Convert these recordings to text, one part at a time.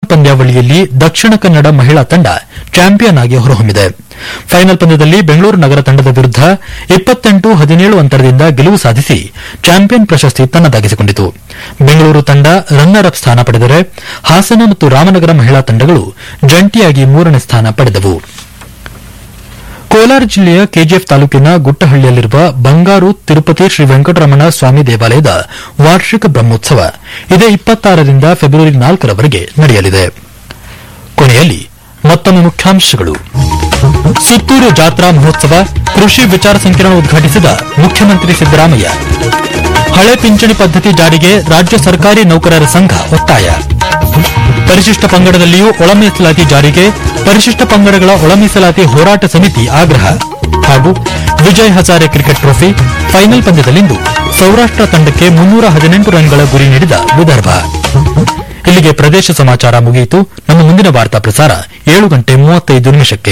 ಪಂದ್ಯಾವಳಿಯಲ್ಲಿ ದಕ್ಷಿಣ ಕನ್ನಡ ಮಹಿಳಾ ತಂಡ ಚಾಂಪಿಯನ್ ಆಗಿ ಹೊರಹೊಮ್ಮಿದೆ ಫೈನಲ್ ಪಂದ್ಯದಲ್ಲಿ ಬೆಂಗಳೂರು ನಗರ ತಂಡದ ವಿರುದ್ಧ ಇಪ್ಪತ್ತೆಂಟು ಹದಿನೇಳು ಅಂತರದಿಂದ ಗೆಲುವು ಸಾಧಿಸಿ ಚಾಂಪಿಯನ್ ಪ್ರಶಸ್ತಿ ತನ್ನದಾಗಿಸಿಕೊಂಡಿತು ಬೆಂಗಳೂರು ತಂಡ ರನ್ನರ್ ಅಪ್ ಸ್ಥಾನ ಪಡೆದರೆ ಹಾಸನ ಮತ್ತು ರಾಮನಗರ ಮಹಿಳಾ ತಂಡಗಳು ಜಂಟಿಯಾಗಿ ಮೂರನೇ ಸ್ಥಾನ ಪಡೆದವು ಕೋಲಾರ ಜಿಲ್ಲೆಯ ಕೆಜಿಎಫ್ ತಾಲೂಕಿನ ಗುಟ್ಟಹಳ್ಳಿಯಲ್ಲಿರುವ ಬಂಗಾರು ತಿರುಪತಿ ಶ್ರೀ ವೆಂಕಟರಮಣ ಸ್ವಾಮಿ ದೇವಾಲಯದ ವಾರ್ಷಿಕ ಬ್ರಹ್ಮೋತ್ಸವ ಇದೇ ಇಪ್ಪತ್ತಾರರಿಂದ ಫೆಬ್ರವರಿ ನಾಲ್ಕರವರೆಗೆ ನಡೆಯಲಿದೆ ಕೊನೆಯಲ್ಲಿ ಮತ್ತೊಮ್ಮೆ ಮುಖ್ಯಾಂಶಗಳು ಸುತ್ತೂರು ಜಾತ್ರಾ ಮಹೋತ್ಸವ ಕೃಷಿ ವಿಚಾರ ಸಂಕಿರಣ ಉದ್ಘಾಟಿಸಿದ ಮುಖ್ಯಮಂತ್ರಿ ಸಿದ್ದರಾಮಯ್ಯ ಹಳೆ ಪಿಂಚಣಿ ಪದ್ಧತಿ ಜಾರಿಗೆ ರಾಜ್ಯ ಸರ್ಕಾರಿ ನೌಕರರ ಸಂಘ ಒತ್ತಾಯ ಪರಿಶಿಷ್ಟ ಪಂಗಡದಲ್ಲಿಯೂ ಒಳ ಮೀಸಲಾತಿ ಜಾರಿಗೆ ಪರಿಶಿಷ್ಟ ಪಂಗಡಗಳ ಒಳ ಮೀಸಲಾತಿ ಹೋರಾಟ ಸಮಿತಿ ಆಗ್ರಹ ಹಾಗೂ Vijay Hazare cricket trophy final ಪಂದ್ಯದಲ್ಲಿಂದು ಸೌರಾಷ್ಟ್ರ ತಂಡಕ್ಕೆ ಮುನ್ನೂರ ಹದಿನೆಂಟು ರನ್ಗಳ ಗುರಿ ನೀಡಿದ ವಿದರ್ಭ ಇಲ್ಲಿಗೆ ಪ್ರದೇಶ ಸಮಾಚಾರ ಮುಗಿಯಿತು ನಮ್ಮ ಮುಂದಿನ ವಾರ್ತಾ ಪ್ರಸಾರ ಏಳು ಗಂಟೆ ಮೂವತ್ತೈದು ನಿಮಿಷಕ್ಕೆ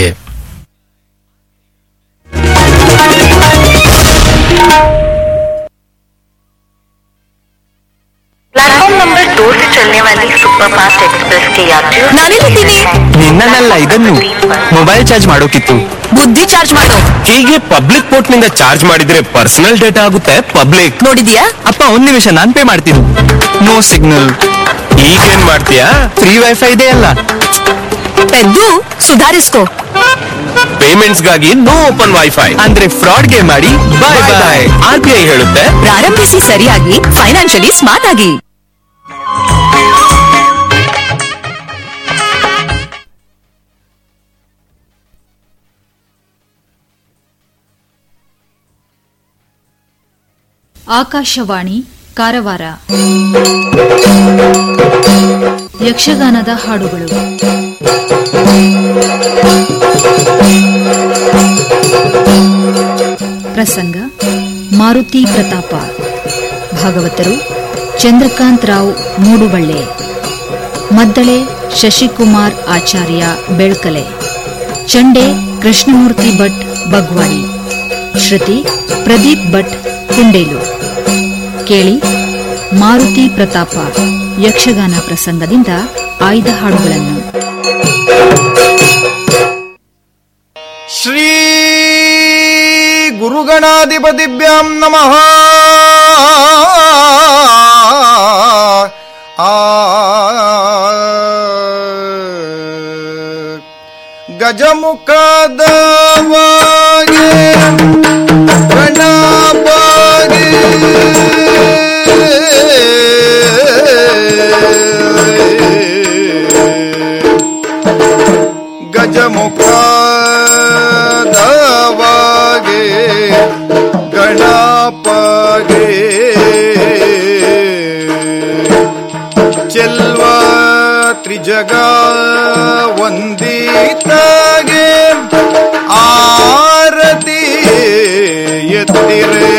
प्लेटफॉर्म नंबर दो से चलने वाली सुपरफास्ट एक्सप्रेस के यात्रियों ನಾನಿಲ್ಲಿದ್ದೀನಿ ನಿನ್ನನ್ನಲ್ಲ ಇದನ್ನು ಮೊಬೈಲ್ ಚಾರ್ಜ್ ಮಾಡೋಕಿತ್ತು ಬುದ್ಧಿ ಚಾರ್ಜ್ ಮಾಡು ಹೀಗೆ ಪಬ್ಲಿಕ್ ಪೋರ್ಟ್ ನಿಂದ ಚಾರ್ಜ್ ಮಾಡಿದ್ರೆ ಪರ್ಸನಲ್ ಡೇಟಾ ಆಗುತ್ತೆ ಪಬ್ಲಿಕ್ ನೋಡಿದ್ಯಾ ಅಪ್ಪ ಒಂದ್ ನಿಮಿಷ ನಾನ್ ಪೇ ಮಾಡ್ತೀನಿ ನೋ ಸಿಗ್ನಲ್ ಈಗೇನ್ ಮಾಡ್ತೀಯಾ ಫ್ರೀ ವೈಫೈ ಇದೆ ಅಲ್ಲ ಪೆದ್ದು ಸುಧಾರಿಸ್ಕೋ ಪೇಮೆಂಟ್ಸ್ ಗಾಗಿ ನೋ ಓಪನ್ ವೈಫೈ ಅಂದ್ರೆ ಫ್ರಾಡ್ ಗೆ ಮಾಡಿ bye bye R B I ಹೇಳುತ್ತೆ ಪ್ರಾರಂಭಿಸಿ ಸರಿಯಾಗಿ ಫೈನಾನ್ಷಿಯಲಿ ಸ್ಮಾರ್ಟ್ ಆಗಿ ಆಕಾಶವಾಣಿ ಕಾರವಾರ ಯಕ್ಷಗಾನದ ಹಾಡುಗಳು ಪ್ರಸಂಗ ಮಾರುತಿ ಪ್ರತಾಪ ಭಾಗವತರು ಚಂದ್ರಕಾಂತ್ ರಾವ್ ಮೂಡುಬಳ್ಳೆ ಮದ್ದಳೆ ಶಶಿಕುಮಾರ್ ಆಚಾರ್ಯ ಬೆಳ್ಕಲೆ ಚಂಡೆ ಕೃಷ್ಣಮೂರ್ತಿ ಭಟ್ ಬಗ್ವಾಡಿ ಶ್ರುತಿ ಪ್ರದೀಪ್ ಭಟ್ ಕುಂಡೇಲು ಕೇಳಿ ಮಾರುತಿ ಪ್ರತಾಪ ಯಕ್ಷಗಾನ ಪ್ರಸಂಗದಿಂದ ಆಯ್ದ ಹಾಡುಗಳನ್ನು ಶ್ರೀ ಗುರುಗಣಾಧಿಪತಿಭ್ಯಾಂ ನಮಃ ಆ ಗಜಮುಖದವಾಗೆ ಗಣಪಾಗೆ ಗಜಮುಖದವಾಗೆ ಗಣಪಗೆ ಚೆಲ್ವ ತ್ರಿಜಗ ವಂದಿತಗೆ ಆರತಿ ಎತ್ತಿರೆ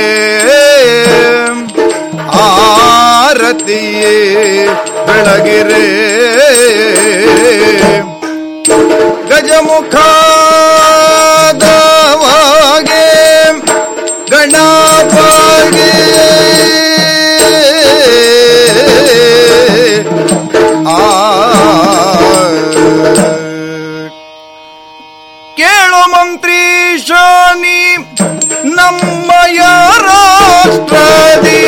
ಆರತಿಯೇ ಬೆಳಗಿರೆ ಗಜಮುಖದವಾಗೆ ಗಣಪಗೆ ಆ ಕೇಳು ಮಂತ್ರಿ ಶಾನಿ ನಮ್ಮಯ ರಾಷ್ಟ್ರದಿ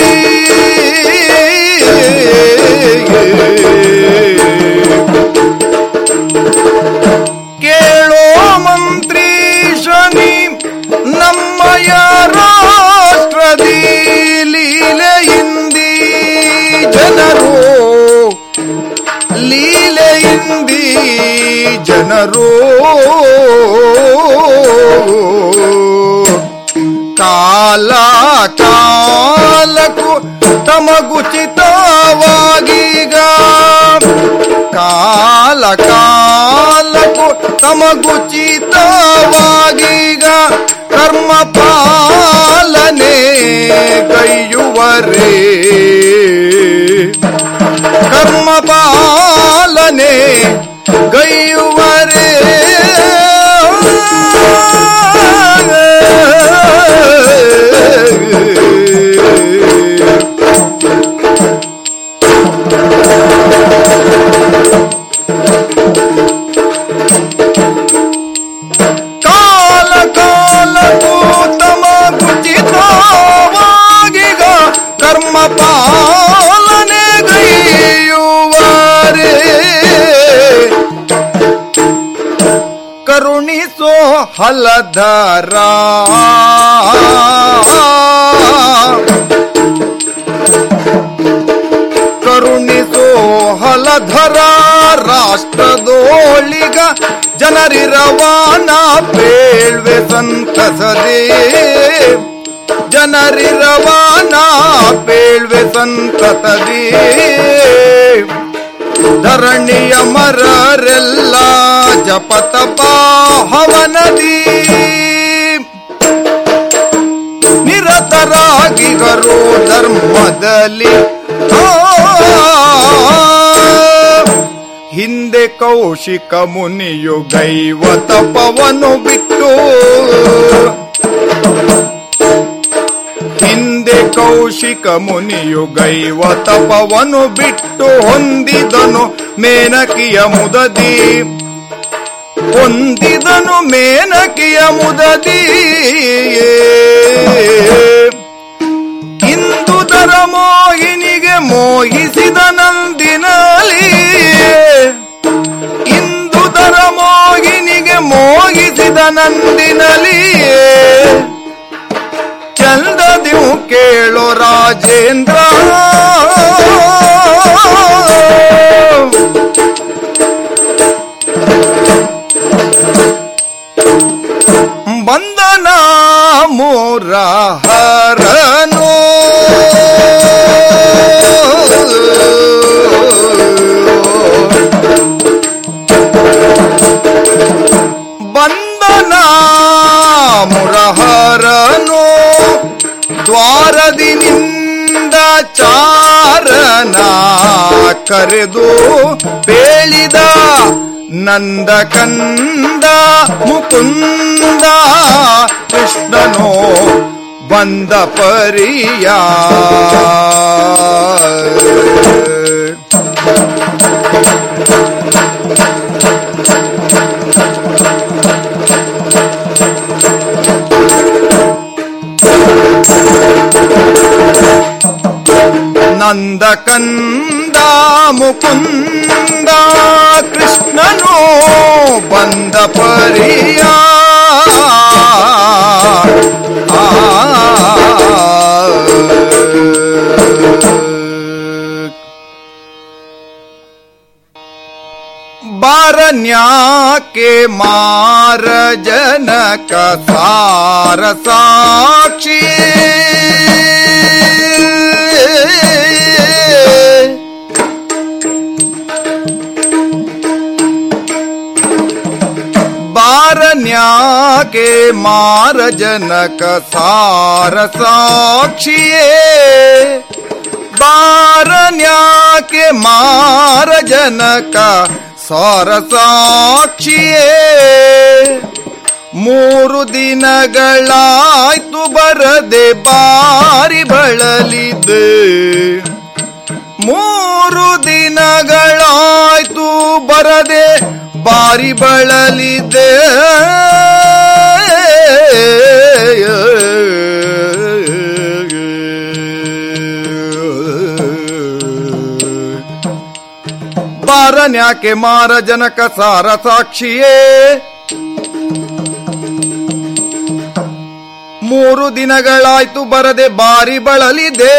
ಕೇಳೋ ಮಂತ್ರಿ ಶನಿ ನಮ್ಮಯ ರಾಷ್ಟ್ರದಿ ಲೀಲೆಯಿಂದಿ ಜನರು ಲೀಲೆಯಿಂದಿ ಜನರು ಕಾಲ ಕಾಲಕ್ಕೂ ತಮಗುಚಿತವಾಗೀಗ ಕಾಲ ಕಾಲಕ್ಕೂ ತಮಗುಚಿತವಾಗೀಗ ಕರ್ಮ ಪಾಲನೆ ಕೈಯುವರೇ ಕರ್ಮ ಪಾಲನೆ ಗೈಯುವರೇ ಕರುಣಿಸೋ ಹಲಧರ ಕರುಣಿಸೋ ಹಲಧರ ರಾಷ್ಟ್ರದೋಳಿಗ ಜನರಿರವಾನ ಬೇಳ್ವೆ ಸಂತಸದೇ ಜನರಿರವಾನ ಬೇಳ್ವೆ ಸಂತತದೇ ಧರಣಿಯ ಮರರೆಲ್ಲ ಜಪತಪ ಹವನದಿ ನಿರತರಾಗಿಗರು ಧರ್ಮದಲ್ಲಿ ಆ, ಹಿಂದೆ ಕೌಶಿಕ ಮುನಿಯು ಗೈವ ತಪವನು ಬಿಟ್ಟು ಹಿಂದೆ ಕೌಶಿಕ ಮುನಿಯು ಗೈವ ತಪವನು ಬಿಟ್ಟು ಹೊಂದಿದನು ಮೇನಕಿಯ ಮುದದಿ ಹೊಂದಿದನು ಮೇನಕಿಯ ಮುದದಿ ಇಂದು ದರ ಮೋಹಿನಿಗೆ ಮೋಹಿಸಿದ ನಂದಿನಲಿ ಇಂದು ದರ ಮೋಹಿನಿಗೆ ಮೋಹಿಸಿದ ನಂದಿನಲಿಯೇ ಚಂದದಿವು ಕೇಳೋ ರಾಜೇಂದ್ರ ಬಂದನ ಮೂರ ಹರನು ಬಂದನ ಮುರಹರನು ದ್ವಾರದಿನಿಂದ ಚಾರನ ಕರೆದು ಬೇಳಿದ ನಂದ ಕಂದ ಮುಕುಂದ ಕೃಷ್ಣನೋ ಬಂದ ಪರಿಯ ನಂದ ಕಂದ ಮುಕುಂದ ಕೃಷ್ಣನು ಬಂದ ಪರಿಯ ಬಾರನ್ಯಾಕೆ ಮಾರ ಜನಕ ಸಾರ ಸಾಕ್ಷಿ ಬಾರನ್ಯಾಕೆ ಮಾರ ಜನಕ ಸಾರ ಸಾಕ್ಷಿಯೇ ಬಾರನ್ಯಾಕೆ ಮಾರ ಜನಕ ಸಾರ ಸಾಕ್ಷಿಯೇ ಮೂರು ದಿನಗಳಾಯ್ತು ಬರದೆ ಬಾರಿ ಬಳಲಿದೆ ಮೂರು ದಿನಗಳಾಯ್ತು ಬರದೆ ಬಾರಿ ಬಳಲಿದೆ ಬಾರನ್ಯಾಕೆ ಮಾರ ಜನಕ ಸಾರ ಸಾಕ್ಷಿಯೇ ಮೂರು ದಿನಗಳಾಯ್ತು ಬರದೆ ಬಾರಿ ಬಳಲಿದೆ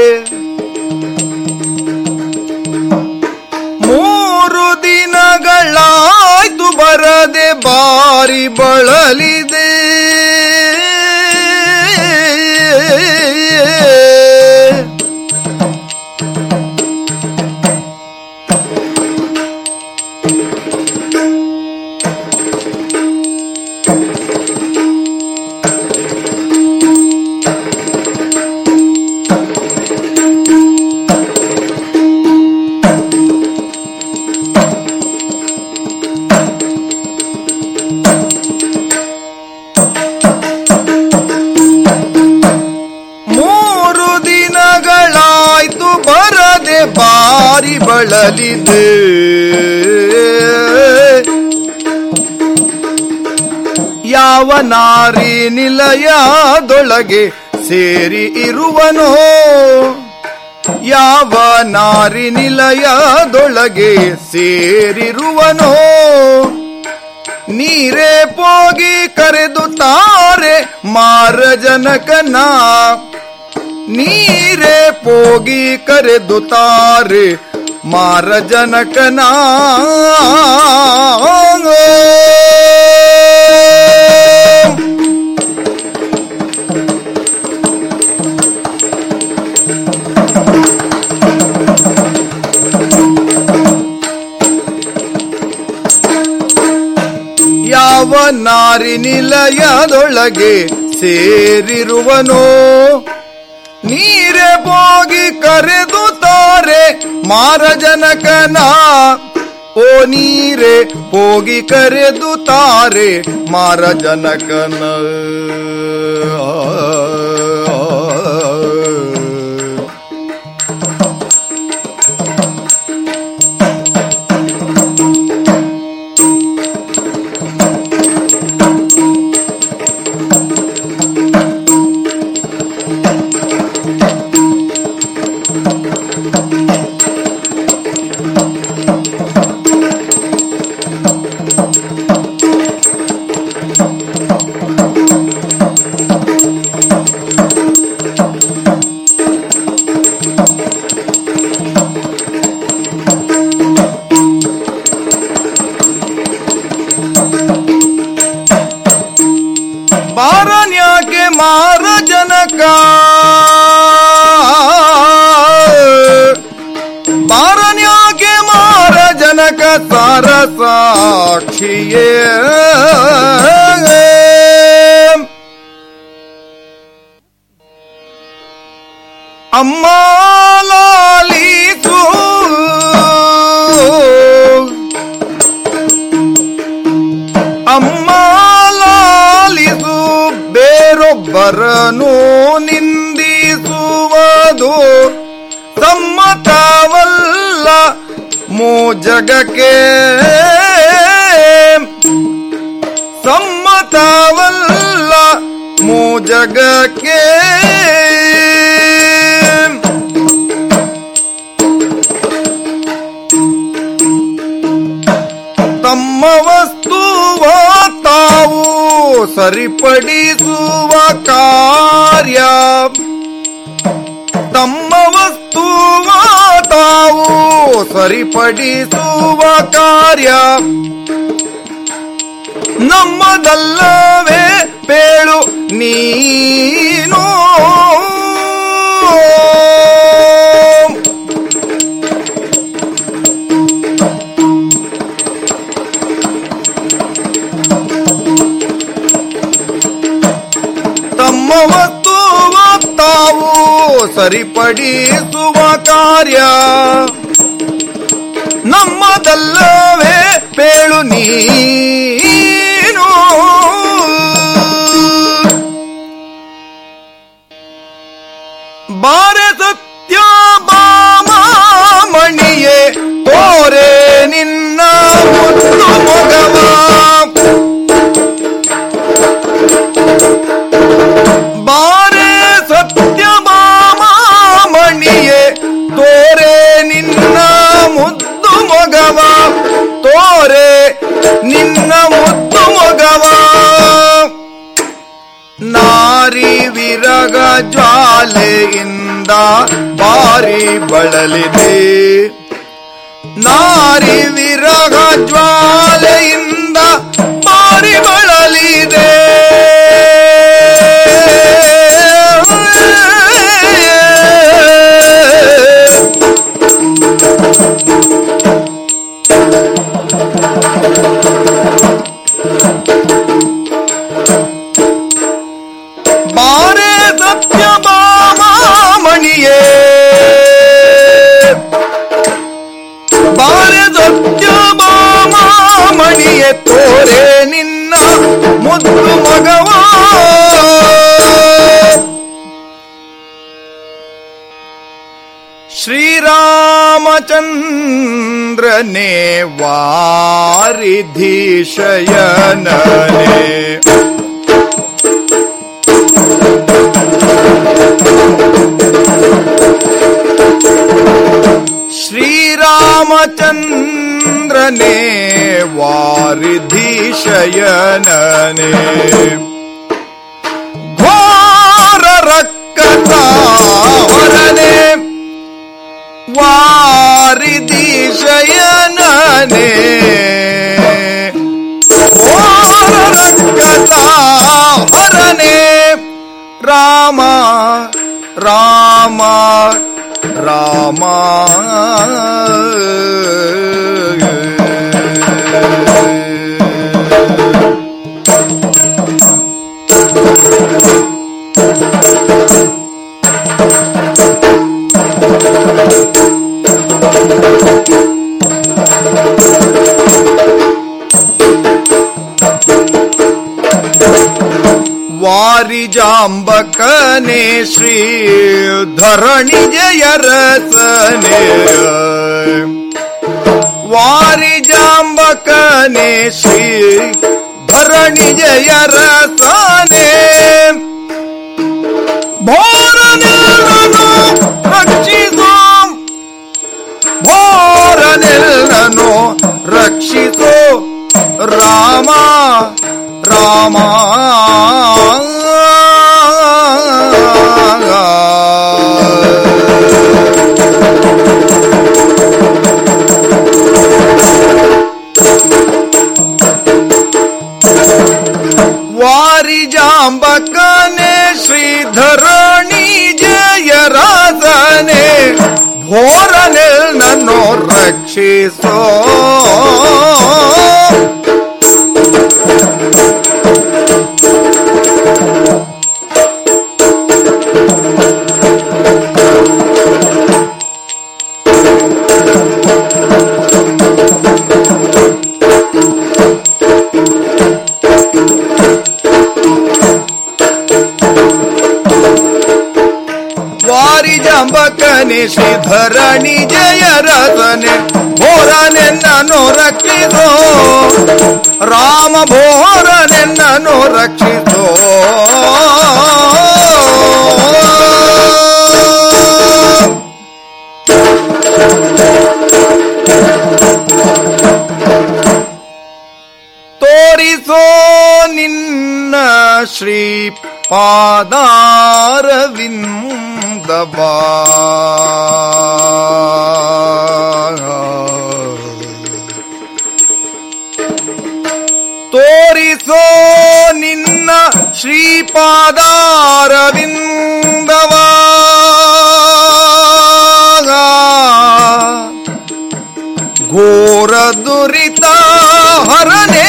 ಮೂರು ದಿನಗಳಾಯ್ತು ಬರದೆ ಬಾರಿ ಬಳಲಿದೆ ಮೂರು ದಿನಗಳಾಯ್ತು ಬರದೆ ಬಾರಿ ಬಳಲಿದೆ ಯಾವ ನಾರಿ ನಿಲಯದೊಳಗೆ ಸೇರಿ ಇರುವನೋ ಯಾವ ನಾರಿ ನಿಲಯದೊಳಗೆ ಸೇರಿರುವನೋ ನೀರೇ ಪೋಗಿ ಕರೆದು ತಾರೆ ಮಾರ ಜನಕನ ನೀರೇ ಪೋಗಿ ಕರೆದು ತಾರೆ ಮಾರ ಜನಕನ ಯಾವ ನಾರಿ ನಿಲಯದೊಳಗೆ ಸೇರಿರುವನೋ ನೀರೇ ಹೋಗಿ ಕರೆದು ತಾರೆ ಮಾರ ಜನಕನ ಓ ನೀರೇ ಹೋಗಿ ಕರೆದು ತಾರೆ ಮಾರ ಜನಕನ ಬಾರನ್ಯಾಕೆ ಮಾರ ಜನಕ ಬಾರನ್ಯಾಕೆ ಮಾರ ಜನಕ ಸಾರ ಸಾಕ್ಷಿಯೇ ಅಮ್ಮ ಲಾಲಿಸು ಅಮ್ಮ ಲಾಲಿಸು ಬೇರೊಬ್ಬರನು ನಿಂದಿಸುವುದು ಸಮ್ಮತವಲ್ಲ ಮೂ ಜಗಕ್ಕೆ ಸಮ್ಮತವಲ್ಲ ಮೂ ಜಗಕ್ಕೆ ತಮ್ಮ ವಸ್ತುವ ತಾವು ಸರಿಪಡಿಸುವ ಕಾರ್ಯ ತಮ್ಮ ವಸ್ತುವ ತಾವು ಸರಿಪಡಿಸುವ ಕಾರ್ಯ ನಮ್ಮದಲ್ಲವೇ ಪೇಳು ನೀನು ತಮ್ಮ ವಸ್ತುವ ತಾವು ಸರಿಪಡಿಸುವ ಕಾರ್ಯ ನಮ್ಮದಲ್ಲವೇ ಪೇಳು ನೀನು ಬಾರೆ ಸತ್ಯ ಮಣಿಯೇ ತೋರೆ ನಿನ್ನ ಮುತ್ತು ಮೊಗವ ಬಾರೆ ಸತ್ಯ ಮಣಿಯೇ ತೋರೆ ನಿನ್ನ ಮುದ್ದು ಮೊಗವ ತೋರೆ ನಿನ್ನ ಮುದ್ದು ಮೊಗವ ನಾರಿ ವಿರಗ ಜ್ವಾಲೆಯಿಂದ ಬಾರಿ ಬಳಲಿದೆ ನಾರಿ ವಿರಗ ಜ್ವಾಲೆಯಿಂದ ಬಾರಿ ಬಳಲಿದೆ ಬಾರೆ ಸತ್ಯ ಮಣಿಯೇ ಬಾರೆ ಸತ್ಯ ಮಣಿಯೇ ತೋರೆ ನಿನ್ನ ಮುದ್ದು ಮಗವ ಶ್ರೀರಾಮಚಂದ್ರನೇ ವಾರಿಧೀಶಯನನೇ ಶ್ರೀರಾಮಚಂದ್ರ ಚಂದ್ರನೇ ವಾರಿಧಿಶಯನನೇ ಘೋರ ರಕ್ಕತಾವರನೆ ವಾರಿದಿಶಯನನೆ ಘೋರ ರಕ್ಕತಾವರನೆ ರಾಮ ರಾಮ ರಾಮ ವಾರಿಜಾಂಬಕನೆ ಶ್ರೀ ಧರಣಿ ಜಯ ರಸನೆ ವಾರಿಜಾಂಬಕನೆ ಶ್ರೀ ಧರಣಿ ಜಯ ರಸನೆ ಭೋರನೆಲ್ಲನು ರಕ್ಷಿಸು ಭೋರನೆಲ್ಲನು ರಕ್ಷಿಸು ರಾಮ ರಾಮ ವಾರಿಜಾಂಬಕನೆ ಶ್ರೀಧರಣಿ ಜಯ ರಾಧನೆ ಭೋರನೆ ನನ್ನು ರಕ್ಷಿಸೋ ವಾರಿಜಾಂಬಕನೆ ಶ್ರೀಧರಣಿ ಜಯ ರಸನೆ ಭೋರನೆನ್ನನು ರಕ್ಷಿಸೋ ರಾಮ ಭೋರನೆನ್ನನು ರಕ್ಷಿಸೋ ತೋರಿಸೋ ನಿನ್ನ ಶ್ರೀ ಪಾದಾರವಿಂದಬಾ ತೋರಿಸೋ ನಿನ್ನ ಶ್ರೀಪಾದಾರವಿಂದವಾ ಘೋರ ದುರಿತ ಹರನೆ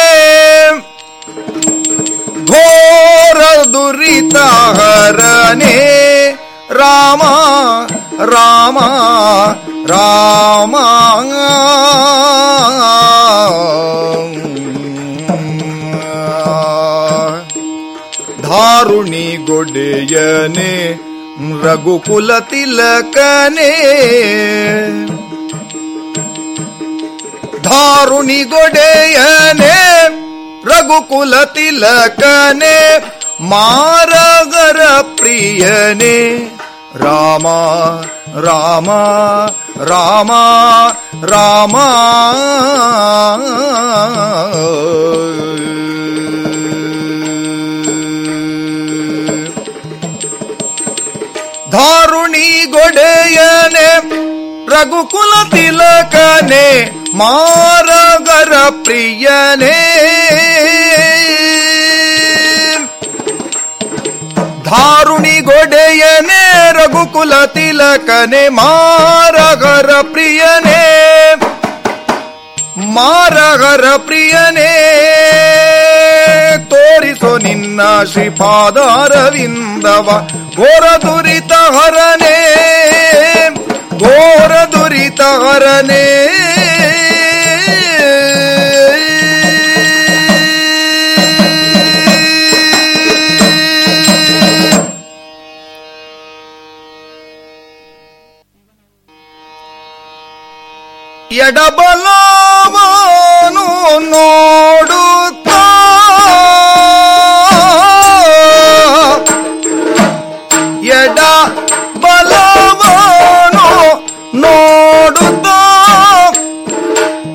ಘೋರ ದುರಿತ ಹರನೆ ರಾಮ ರಾಮ ರಾಮ ಧಾರುಣಿ ಗೊಡೆಯನೆ ರಘುಕುಲ ತಿಲಕನೆ ಧಾರುಣಿ ಗೊಡೆಯನೆ ರಘುಕುಲ ತಿಲಕನೆ ಮಾರಗರ ಪ್ರಿಯನೆ ರಾಮ ರಾಮ ರಾಮ ರಾಮ ಧಾರುಣಿ ಗೊಡೆಯನೆ ರಘುಕುಲ ತಿಲಕನೆ ಮಾರಗರ ಪ್ರಿಯನೇ ಧಾರುಣಿ ಗೊಡೆಯನೆ ರಘುಕುಲ ತಿಲಕನೆ ಮಾರಗರ ಪ್ರಿಯನೇ ಮಾರಗರ ಪ್ರಿಯನೇ ತೋರಿಸೋ ನಿನ್ನ ಶ್ರೀಪಾದಾರವಿಂದವ ಘೋರ ದುರಿತ ಹರನೇ ಘೋರ ದುರಿತ ಹರನೇ ಎಡಬಲವನು ನೋಡುತ್ತಾ ಎಡ ಬಲವನು ನೋಡುತ್ತಾ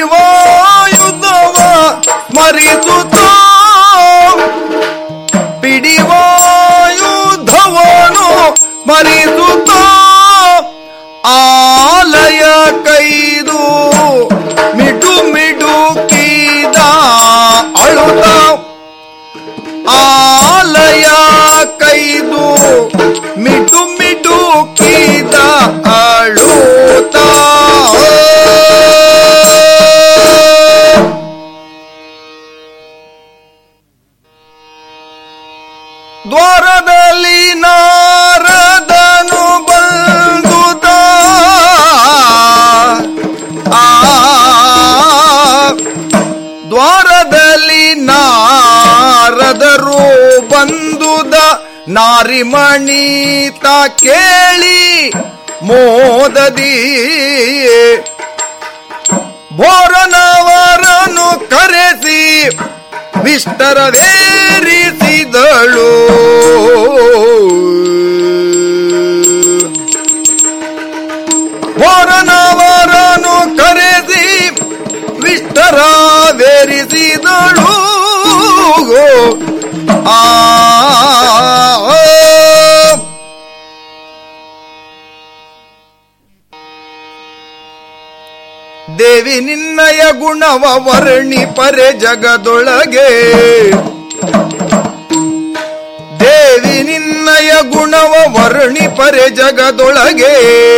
ಪಿಡಿವಾಯುಧವ ಸ್ಮರಿಸುತ್ತ ಪಿಡಿವಾಯುಧವನು ಸ್ಮರಿಸುತ್ತ ಆಲಯ ಕೈದು ಮಿಡು ಮಿಡುಕಿದ ಅಳುತ್ತ ಆಲಯ ಕೈದು ಮಿಡು ಮಿಡುಕಿದ ಅಳುತ್ತ ದ್ವಾರದಲ್ಲಿ ನಾರದನು ಬಂದುದ ಆ ದ್ವಾರದಲ್ಲಿ ನಾರದರು ಬಂದುದ ನಾರಿಮಣಿತ ಕೇಳಿ ಮೋದದಿ ಬೋರನವರನು ಕರೆಸಿ ವಿಸ್ತರವೇರಿಸಿದಳು ಬೋರನವರನು ಕರೆಸಿ ವಿಸ್ತರವೇರಿಸಿದಳು ಆ ದೇವಿ ನಿನ್ನಯ ಗುಣವ ವರ್ಣಿ ಪರೆ ಜಗದೊಳಗೆ ದೇವಿ ನಿನ್ನಯ ಗುಣವ ವರ್ಣಿ ಪರೆ ಜಗದೊಳಗೆ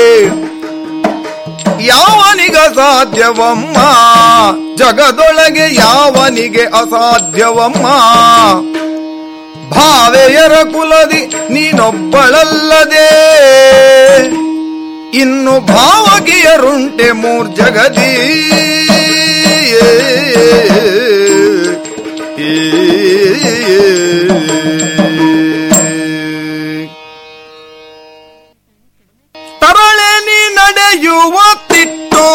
ಯಾವನಿಗ ಸಾಧ್ಯವಮ್ಮ ಜಗದೊಳಗೆ ಯಾವನಿಗೆ ಅಸಾಧ್ಯವಮ್ಮ ಭಾವೆಯರ ಕುಲದಿ ನೀನೊಬ್ಬಳಲ್ಲದೆ ಇನ್ನು ಭಾವಗಿಯರುಂಟೆ ಮೂರ್ ಜಗದಿ ತರಳೆ ನೀ ನಡೆಯುವ ತಿಟ್ಟು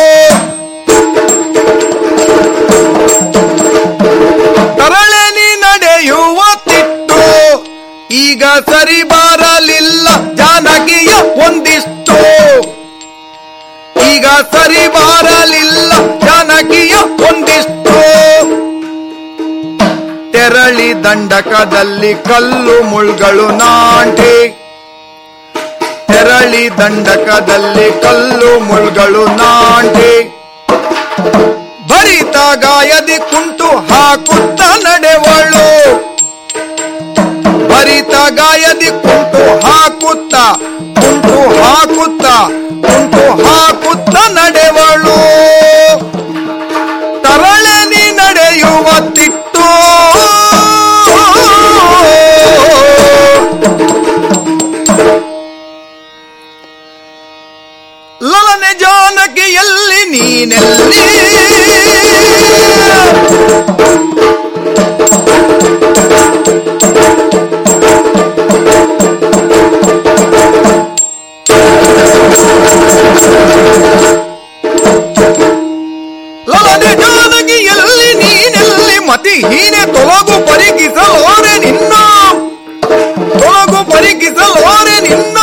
ತರಳೆ ನೀ ನಡೆಯುವ ತಿಟ್ಟು ಈಗ ಸರಿ ಬಾರಲಿಲ್ಲ ಜಾನಕಿಯ ಒಂದಿಷ್ಟು ಈಗ ಸರಿ ಬಾರಲಿಲ್ಲ ಜಾನಕಿಯ ಒಂದಿಷ್ಟು ತೆರಳಿ ದಂಡಕದಲ್ಲಿ ಕಲ್ಲು ಮುಳ್ಗಳು ನಾಟಿ ತೆರಳಿ ದಂಡಕದಲ್ಲಿ ಕಲ್ಲು ಮುಳ್ಗಳು ನಾಟಿ ಭರಿತ ಗಾಯದಿ ಕುಂಟು ಹಾಕುತ್ತ ನಡೆವಳು ಭರಿತ ಗಾಯದಿ ಕುಂಟು ಹಾಕುತ್ತ ಕುಂಟು ಹಾಕುತ್ತ ಕುಂಟು ಹಾಕುತ್ತ ನಡೆವಳು ತರಳೆ ನೀ ನಡೆಯುವ ತಿಟ್ಟು ಲಲನೆ ಜಾನಕಿಯಲ್ಲಿ ನೀನೆಲ್ಲಿ ಲಲನೆ ಜಾನಕಿಯಲ್ಲಿ ನೀನೆಲ್ಲಿ ಮತಿ ಹೀನೆ ತೊಲಗು ಪರಿಗಿಸಲೋರೆ ನಿನ್ನ ತೊಲಗು ಪರಿಗಿಸಲೋರೆ ನಿನ್ನ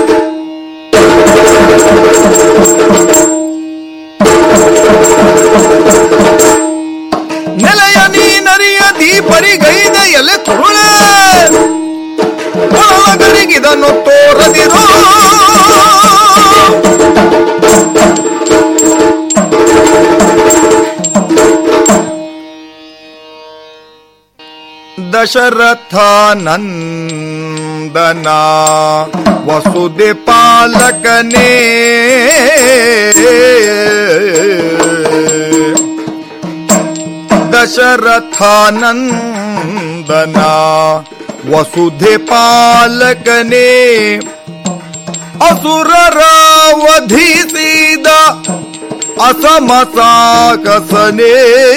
ನೆಲೆಯ ನೀನರಿಯ ದೀಪರಿಗೈದ ಎಲೆ ಕುರುಳೆ ಒಳಗರಿಗಿದನ್ನು ತೋರದಿರೋ ದಶರಥ ನಂದನ ವಸುದೆ ಪಾಲಕನೇ ದಶರಥ ನಂದನ ವಸುಧೆ ಪಾಲಕನೇ ಅಸುರರ ವಧಿಸಿದ ಅಸಮಸಾಕಸನೇ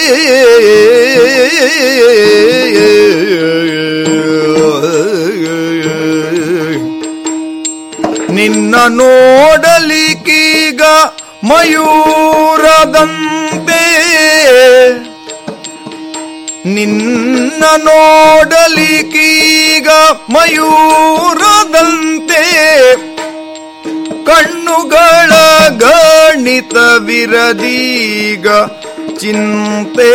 ನಿನ್ನ ನೋಡಲಿಕ್ಕೀಗ ಮಯೂರದಂತೆ ನಿನ್ನ ನೋಡಲಿಕ್ಕೀಗ ಮಯೂರದಂತೆ ಕಣ್ಣುಗಳ ಗಣಿ ಗಣಿತವಿರದೀಗ ಚಿಂತೆ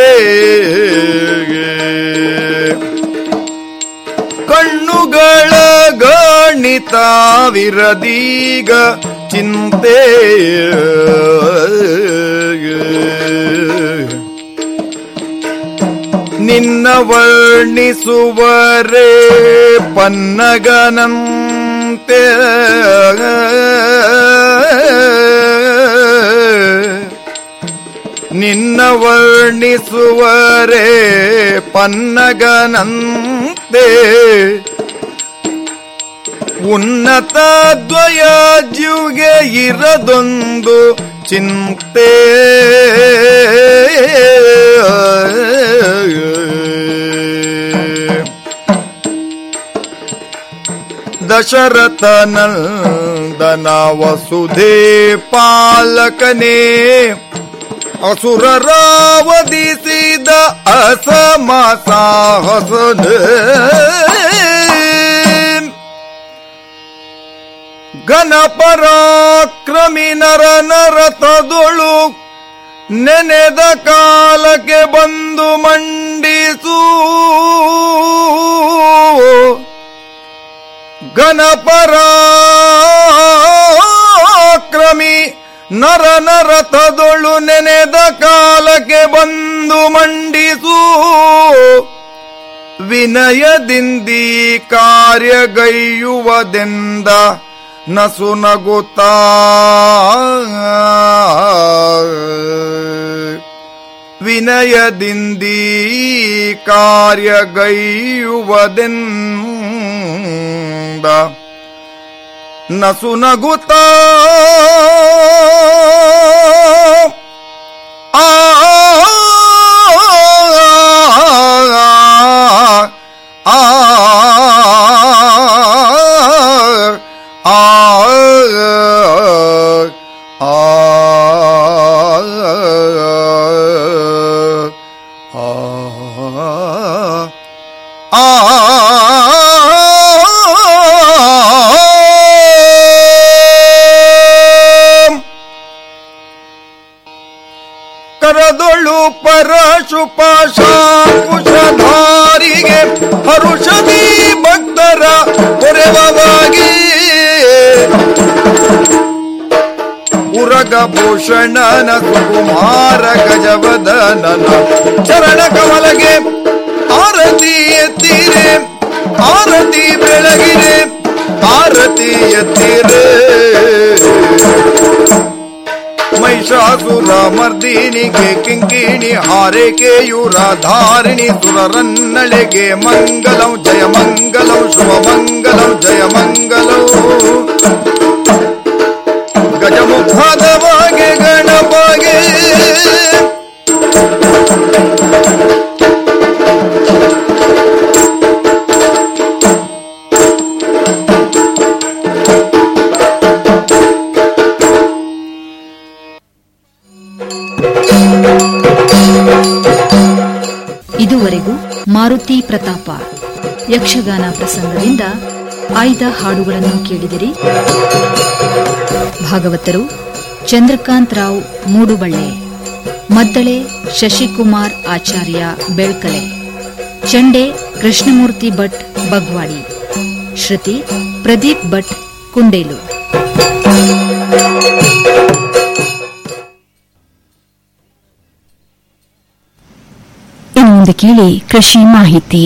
ಕಣ್ಣುಗಳ ಗಣಿತವಿರದೀಗ ಚಿಂತೆ ನಿನ್ನ ವರ್ಣಿಸುವರೇ ಪನ್ನಗನಂತೆ ನಿನ್ನ ವರ್ಣಿಸುವರೇ ಪನ್ನಗನಂತೆ ಉನ್ನತ ದ್ವಯ ಜೀವ್ಗೆ ಇರದೊಂದು ಚಿಂತೆ ದಶರಥನಂದನ ವಸುಧೇ ಪಾಲಕನೇ ಅಸುರರಾವಧಿಸಿದ ಅಸಮ ಸಾಹಸನೇ ಘನಪರಾಕ್ರಮಿ ನರ ನರತದೊಳು ನೆನೆದ ಕಾಲಕ್ಕೆ ಬಂದು ಮಂಡಿಸು ಘನಪರಾಕ್ರಮಿ ನರ ನರತದೊಳು ನೆನೆದ ಕಾಲಕ್ಕೆ ಬಂದು ಮಂಡಿಸು ವಿನಯದಿಂದೀ ಕಾರ್ಯಗೈಯುವದೆಂದ ನಸು ನಗುತ್ತಾ ವಿನಯದಿಂದೀ ಕಾರ್ಯಗೈಯುವದೆಂದ ನಸು ನಗುತ್ತಾ ಆ ಆ ಕರದೊಳು ಪರಶುಪಾಶಾಕುಶಧಾರಿಗೆ ಹರುಷದಿ ಭಕ್ತರ ಕೊರೆವವಾಗಿ ಉರಗಭೂಷಣನ ಸುಕುಮಾರ ಗಜವದನನ ಚರಣ ಕಮಲಗೆ ಆರತಿ ಎತ್ತೀರೆ ಆರತಿ ಬೆಳಗಿರೆ ಆರತಿ ಎತ್ತೀರೆ ಮಹಿಷಾಸುರ ಮರ್ದಿನಿಗೆ ಕಿಂಕಿಣಿ ಹಾರೇಕೆಯುರ ಧಾರಿಣಿ ಸುರರನ್ನಳೆಗೆ ಮಂಗಲಂ ಜಯ ಮಂಗಲಂ ಶುಭ ಮಂಗಲಂ ಜಯ ಮಂಗಲಂ ಗಜಮುಖದವಾಗೆ ಗಣಪಗೆ ಇದುವರೆಗೂ ಮಾರುತಿ ಪ್ರತಾಪ ಯಕ್ಷಗಾನ ಪ್ರಸಂಗದಿಂದ ಆಯ್ದ ಹಾಡುಗಳನ್ನು ಕೇಳಿದಿರಿ ಭಾಗವತರು ಚಂದ್ರಕಾಂತ್ ರಾವ್ ಮೂಡುಬಳ್ಳೆ ಮದ್ದಳೆ ಶಶಿಕುಮಾರ್ ಆಚಾರ್ಯ ಬೆಳ್ಕಲೆ ಚಂಡೆ ಕೃಷ್ಣಮೂರ್ತಿ ಭಟ್ ಬಗ್ವಾಡಿ ಶ್ರುತಿ ಪ್ರದೀಪ್ ಭಟ್ ಕುಂಡೇಲು ಇನ್ನು ಮುಂದೆ ಕೇಳಿ ಕೃಷಿ ಮಾಹಿತಿ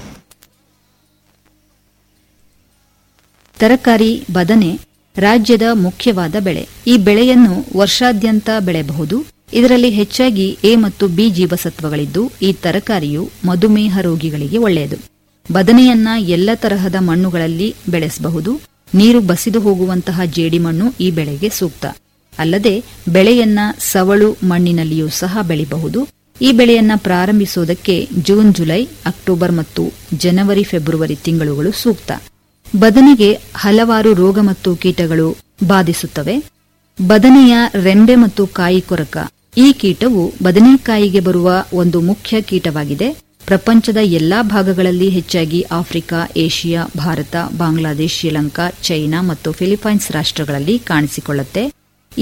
ತರಕಾರಿ ಬದನೆ ರಾಜ್ಯದ ಮುಖ್ಯವಾದ ಬೆಳೆ ಈ ಬೆಳೆಯನ್ನು ವರ್ಷಾದ್ಯಂತ ಬೆಳೆಯಬಹುದು ಇದರಲ್ಲಿ ಹೆಚ್ಚಾಗಿ ಎ ಮತ್ತು ಬಿ ಜೀವಸತ್ವಗಳಿದ್ದು ಈ ತರಕಾರಿಯು ಮಧುಮೇಹ ರೋಗಿಗಳಿಗೆ ಒಳ್ಳೆಯದು ಬದನೆಯನ್ನ ಎಲ್ಲ ತರಹದ ಮಣ್ಣುಗಳಲ್ಲಿ ಬೆಳೆಸಬಹುದು ನೀರು ಬಸಿದು ಹೋಗುವಂತಹ ಜೇಡಿಮಣ್ಣು ಈ ಬೆಳೆಗೆ ಸೂಕ್ತ ಅಲ್ಲದೆ ಬೆಳೆಯನ್ನ ಸವಳು ಮಣ್ಣಿನಲ್ಲಿಯೂ ಸಹ ಬೆಳೆಯಬಹುದು ಈ ಬೆಳೆಯನ್ನ ಪ್ರಾರಂಭಿಸುವುದಕ್ಕೆ ಜೂನ್ ಜುಲೈ ಅಕ್ಟೋಬರ್ ಮತ್ತು ಜನವರಿ ಫೆಬ್ರವರಿ ತಿಂಗಳುಗಳು ಸೂಕ್ತ ಬದನೆಗೆ ಹಲವಾರು ರೋಗ ಮತ್ತು ಕೀಟಗಳು ಬಾಧಿಸುತ್ತವೆ ಬದನೆಯ ರೆಂಬೆ ಮತ್ತು ಕಾಯಿ ಕೊರಕ ಈ ಕೀಟವು ಬದನೆಕಾಯಿಗೆ ಬರುವ ಒಂದು ಮುಖ್ಯ ಕೀಟವಾಗಿದೆ ಪ್ರಪಂಚದ ಎಲ್ಲಾ ಭಾಗಗಳಲ್ಲಿ ಹೆಚ್ಚಾಗಿ Africa Asia Bharat Bangladesh Sri Lanka China ಮತ್ತು ಫಿಲಿಪೈನ್ಸ್ ರಾಷ್ಟ್ರಗಳಲ್ಲಿ ಕಾಣಿಸಿಕೊಳ್ಳುತ್ತೆ ಈ